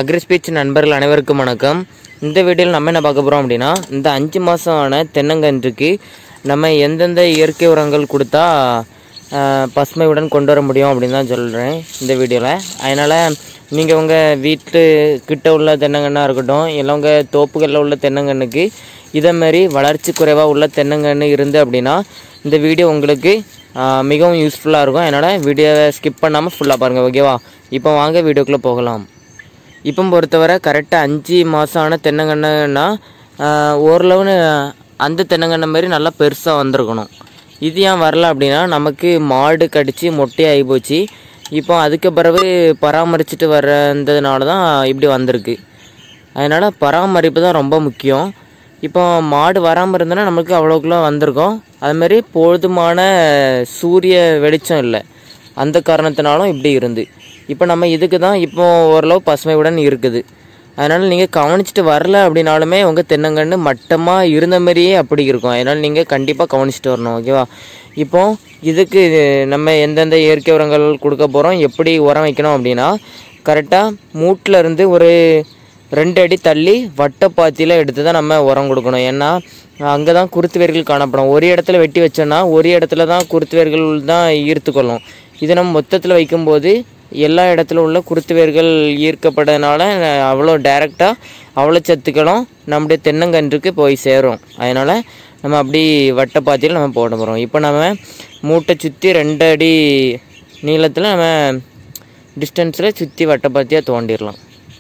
அக்ரிஸ்பீச் நண்பர்கள் அனைவருக்கும் வணக்கம் இந்த வீடியோவில் நம்ம என்ன பார்க்க போகிறோம் அப்படின்னா இந்த அஞ்சு மாதம் ஆன தென்னங்கன்றுக்கு நம்ம எந்தெந்த இயற்கை உரங்கள் கொடுத்தா ஆஹ், பசுமையுடன் கொண்டு வர முடியும் அப்படின்னு தான் சொல்கிறேன் இந்த வீடியோவில் அதனால் நீங்கள் உங்கள் வீட்டு கிட்ட உள்ள தென்னங்கன்னாக இருக்கட்டும் இல்லை உங்கள் தோப்புகளில் உள்ள தென்னங்கன்றுக்கு இதே மாதிரி வளர்ச்சி குறைவாக உள்ள தென்னங்கன்று இருந்து அப்படின்னா இந்த வீடியோ உங்களுக்கு ஆஹ், மிகவும் யூஸ்ஃபுல்லாக இருக்கும் அதனால் வீடியோவை ஸ்கிப் பண்ணாமல் ஃபுல்லாக பாருங்கள் ஓகேவா இப்போ வாங்க வீடியோக்குள்ளே போகலாம் இப்போ பொறுத்தவரை கரெக்டாக அஞ்சு மாதம் ஆன தென்னங்கன்றுனா ஓரளவுன்னு அந்த தென்னங்கன்று மாதிரி நல்லா பெருசாக வந்திருக்கணும் இது ஏன் வரல அப்படின்னா நமக்கு மாடு கடித்து மொட்டையாகி போச்சு இப்போ அதுக்கு பிறகு பராமரிச்சுட்டு வர்றதுனால தான் இப்படி வந்திருக்கு அதனால் பராமரிப்பு தான் ரொம்ப முக்கியம் இப்போ மாடு வராமல் இருந்ததுன்னா நமக்கு அவ்வளோக்குள்ள வந்திருக்கும் அதுமாரி போதுமான சூரிய வெளிச்சம் இல்லை அந்த காரணத்தினாலும் இப்படி இருந்து இப்போ நம்ம இதுக்கு தான் இப்போ ஓரளவு பசுமையுடன் இருக்குது அதனால் நீங்கள் கவனிச்சிட்டு வரல அப்படின்னாலுமே உங்கள் தென்னங்கன்று மட்டமாக இருந்த மாதிரியே அப்படி இருக்கும் அதனால் நீங்கள் கண்டிப்பாக கவனிச்சிட்டு வரணும் ஓகேவா இப்போ இதுக்கு நம்ம எந்தெந்த இயற்கை உரங்கள் கொடுக்க போகிறோம் எப்படி உரம் வைக்கணும் அப்படின்னா கரெக்டாக மூட்டில் இருந்து ஒரு ரெண்டு அடி தள்ளி வட்டப்பாத்தியில் எடுத்து தான் நம்ம உரம் கொடுக்கணும் ஏன்னா அங்கே தான் குருத்து வேர்கள் காணப்படும் ஒரு இடத்துல வெட்டி வச்சோன்னா ஒரு இடத்துல தான் குருத்து வேர்கள் தான் ஈர்த்துக்கொள்ளும் இது நம்ம மொத்தத்தில் வைக்கும்போது எல்லா இடத்துல உள்ள குருத்து வேர்கள் ஈர்க்கப்பட்டதுனால அவ்வளோ டைரெக்டாக அவ்வளோ சத்துக்களும் நம்முடைய தென்னங்கன்றுக்கு போய் சேரும் அதனால் நம்ம அப்படி வட்டப்பாத்தியில் நம்ம போட போகிறோம் இப்போ நம்ம மூட்டை சுற்றி ரெண்டு அடி நீளத்தில் நம்ம டிஸ்டன்ஸில் சுற்றி வட்டப்பாத்தியாக தோண்டிடலாம்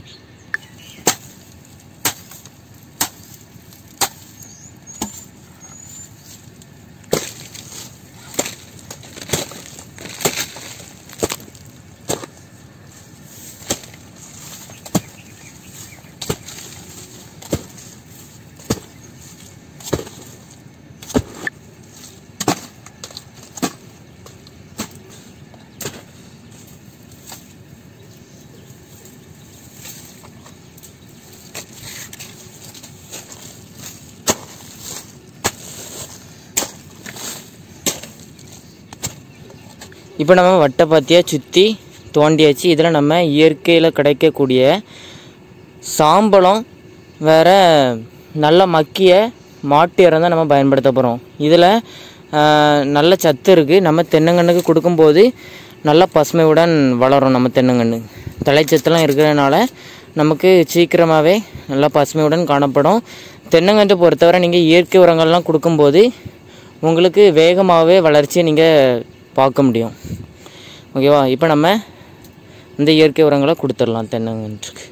இப்போ நம்ம வட்டப்பாத்தியாக சுற்றி தோண்டியாச்சு இதில் நம்ம இயற்கையில் கிடைக்கக்கூடிய சாம்பலம் வேற நல்ல மக்கிய மாட்டு இறம் தான் நம்ம பயன்படுத்த போகிறோம் இதில் நல்ல சத்து இருக்குது நம்ம தென்னங்கன்றுக்கு கொடுக்கும்போது நல்ல பசுமையுடன் வளரும் நம்ம தென்னங்கன்று தலைச்சத்துலாம் இருக்கிறதுனால நமக்கு சீக்கிரமாகவே நல்லா பசுமையுடன் காணப்படும் தென்னங்கன்று பொறுத்தவரை நீங்கள் இயற்கை உரங்கள்லாம் கொடுக்கும்போது உங்களுக்கு வேகமாகவே வளர்ச்சியை நீங்கள் பார்க்க முடியும் ஓகேவா இப்போ நம்ம இந்த இயற்கை உரங்களை கொடுத்துடலாம் தென்னங்கன்றுக்கு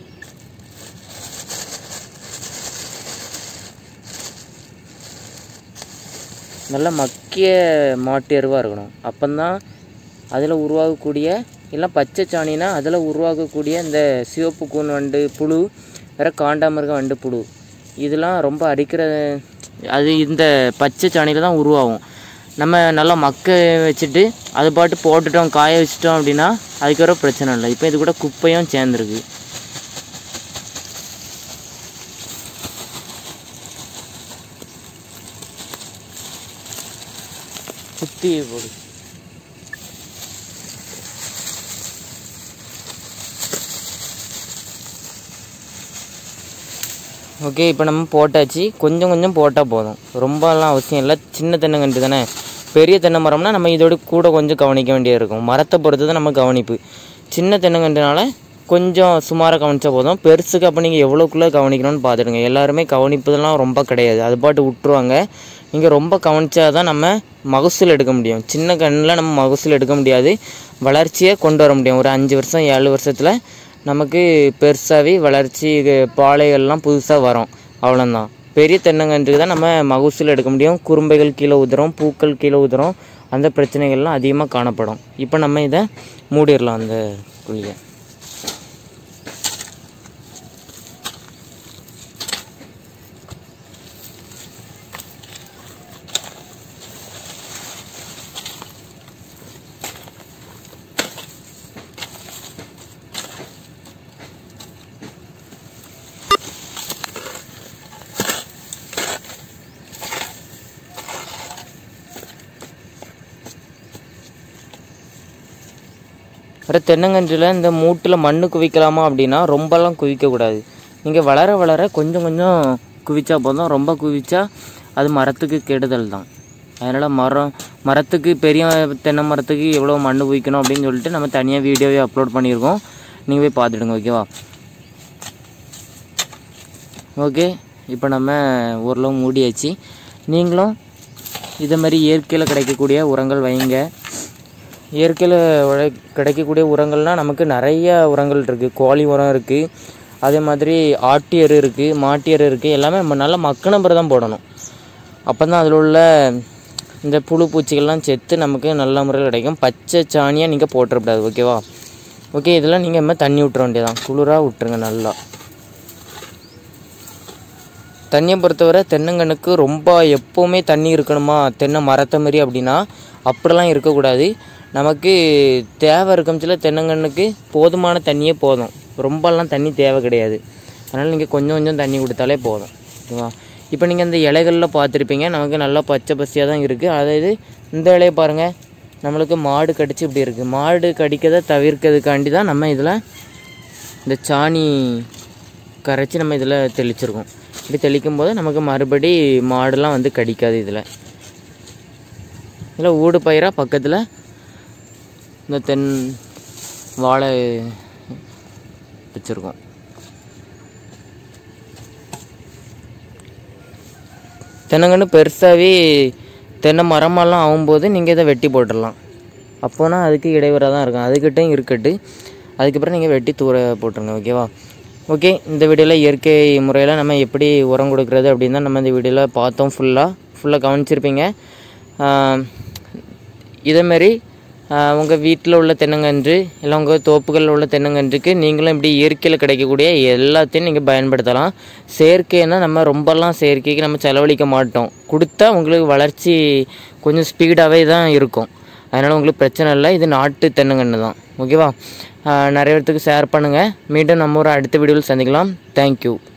நல்ல மக்கிய மாட்டு எருவாக இருக்கணும் அப்போந்தான் அதில் உருவாகக்கூடிய இல்லை பச்சை சாணினா அதில் உருவாகக்கூடிய இந்த சிவப்பு கூன் வண்டு புழு வேறு காண்டாமிருக வண்டு புழு இதெல்லாம் ரொம்ப அரிக்கிற அது இந்த பச்சை சாணியில் தான் உருவாகும் நம்ம நல்லா மக்க வச்சுட்டு அது பாட்டு போட்டுட்டோம் காய வச்சிட்டோம் அப்படின்னா அதுக்கு வர பிரச்சனை இல்லை இப்போ இது கூட குப்பையும் சேர்ந்துருக்கு சுத்தி போடு ஓகே இப்போ நம்ம போட்டாச்சு கொஞ்சம் கொஞ்சம் போட்டால் போதும் ரொம்பலாம் அவசியம் இல்லை சின்ன தென்னங்கன்று தானே பெரிய தென்னை மரம்னா நம்ம இதோட கூட கொஞ்சம் கவனிக்க வேண்டியது இருக்கும் மரத்தை பொறுத்து தான் நம்ம கவனிப்பு சின்ன தென்னங்கன்றுனால கொஞ்சம் சுமாராக கவனிச்சா போதும் பெருசுக்கு அப்போ நீங்கள் எவ்வளோக்குள்ளே கவனிக்கணும்னு பார்த்துடுங்க எல்லாருமே கவனிப்பதெல்லாம் ரொம்ப கிடையாது அது பாட்டு விட்டுருவாங்க நீங்கள் ரொம்ப கவனிச்சா தான் நம்ம மகசூல் எடுக்க முடியும் சின்ன கண்ணில் நம்ம மகசூல் எடுக்க முடியாது வளர்ச்சியை கொண்டு வர முடியும் ஒரு அஞ்சு வருஷம் ஏழு வருஷத்தில் நமக்கு பெருசாகவே வளர்ச்சி இது பாலைகள்லாம் புதுசாக வரும் அவ்வளோதான் பெரிய தென்னங்கன்றுக்கு தான் நம்ம மகசூல் எடுக்க முடியும் குறும்பைகள் கீழே உதிரும் பூக்கள் கீழே உதிரும் அந்த பிரச்சனைகள்லாம் அதிகமாக காணப்படும் இப்போ நம்ம இதை மூடிடலாம் அந்த குழியை அப்புறம் தென்னங்கன்றில் இந்த மூட்டில் மண் குவிக்கலாமா அப்படின்னா ரொம்பலாம் குவிக்கக்கூடாது நீங்கள் வளர வளர கொஞ்சம் கொஞ்சம் குவிச்சா போதும் ரொம்ப குவிச்சா அது மரத்துக்கு கெடுதல் தான் அதனால் மரம் மரத்துக்கு பெரிய தென்னை மரத்துக்கு எவ்வளோ மண் குவிக்கணும் அப்படின்னு சொல்லிட்டு நம்ம தனியாக வீடியோவே அப்லோட் பண்ணியிருக்கோம் நீங்கள் போய் பார்த்துடுங்க ஓகேவா ஓகே இப்போ நம்ம ஓரளவு மூடியாச்சு நீங்களும் இதை மாதிரி இயற்கையில் கிடைக்கக்கூடிய உரங்கள் வைங்க இயற்கையில் உழை- கிடைக்கக்கூடிய உரங்கள்னால் நமக்கு நிறைய உரங்கள் இருக்குது கோழி உரம் இருக்குது அதே மாதிரி ஆட்டு எரு இருக்குது மாட்டு எரு இருக்குது எல்லாமே நம்ம நல்லா மக்கின பிறகு தான் போடணும் அப்போ தான் அதில் உள்ள இந்த புழு பூச்சிகள்லாம் செத்து நமக்கு நல்ல முறையில் கிடைக்கும் பச்சை சாணியாக நீங்கள் போட்டுறக்கூடாது ஓகேவா ஓகே இதெல்லாம் நீங்கள் இனிமேல் தண்ணி விட்டுற வேண்டியதான் குளிராக விட்டுருங்க நல்லா தண்ணியை பொறுத்தவரை தென்னங்கன்றுக்கு ரொம்ப எப்போவுமே தண்ணி இருக்கணுமா தென்னை மரத்தை மாதிரி அப்படின்னா அப்படிலாம் இருக்கக்கூடாது நமக்கு தேவை இருக்கம்ச்சில தென்னங்கன்றுக்கு போதுமான தண்ணியே போதும் ரொம்பலாம் தண்ணி தேவை கிடையாது அதனால் நீங்கள் கொஞ்சம் கொஞ்சம் தண்ணி கொடுத்தாலே போதும் ஓகேவா இப்போ நீங்கள் இந்த இலைகளில் பார்த்துருப்பீங்க நமக்கு நல்லா பச்சை பசியாக தான் இருக்குது அதாவது இந்த இலையை பாருங்கள் நம்மளுக்கு மாடு கடிச்சு இப்படி இருக்குது மாடு கடிக்கதை தவிர்க்கிறதுக்காண்டி தான் நம்ம இதில் இந்த சாணி கரைச்சி நம்ம இதில் தெளிச்சிருக்கோம் இப்படி தெளிக்கும் போது நமக்கு மறுபடி மாடுலாம் வந்து கடிக்காது இதில் இதில் ஊடு பயிராக பக்கத்தில் இந்த தென் வாழை வச்சுருக்கோம் தென்னங்கன்று பெருசாகவே தென்னை மரமெல்லாம் ஆகும்போது நீங்கள் இதை வெட்டி போட்டுடலாம் அப்போனா அதுக்கு இடையூறாக தான் இருக்கும் அதுக்கிட்டையும் இருக்கட்டு அதுக்கப்புறம் நீங்கள் வெட்டி தூர போட்டுருங்க ஓகேவா ஓகே இந்த வீடியோவில் இயற்கை முறையில் நம்ம எப்படி உரம் கொடுக்குறது அப்படின்னு தான் நம்ம இந்த வீடியோவில் பார்த்தோம் ஃபுல்லாக ஃபுல்லாக கவனிச்சிருப்பீங்க ஆஹ் இதேமாரி உங்கள் வீட்டில் உள்ள தென்னங்கன்று இல்லை உங்கள் தோப்புகளில் உள்ள தென்னங்கன்றுக்கு நீங்களும் இப்படி இயற்கையில் கிடைக்கக்கூடிய எல்லாத்தையும் நீங்கள் பயன்படுத்தலாம் செயற்கைன்னா நம்ம ரொம்பலாம் செயற்கைக்கு நம்ம செலவழிக்க மாட்டோம் கொடுத்தா உங்களுக்கு வளர்ச்சி கொஞ்சம் ஸ்பீடாகவே தான் இருக்கும் அதனால் உங்களுக்கு பிரச்சனை இல்லை இது நாட்டு தென்னங்கன்று தான் ஓகேவா ஆஹ் நிறைய பேர்த்துக்கு ஷேர் பண்ணுங்கள் மீண்டும் நம்ம ஒரு அடுத்த வீடியோவில் சந்திக்கலாம் தேங்க்யூ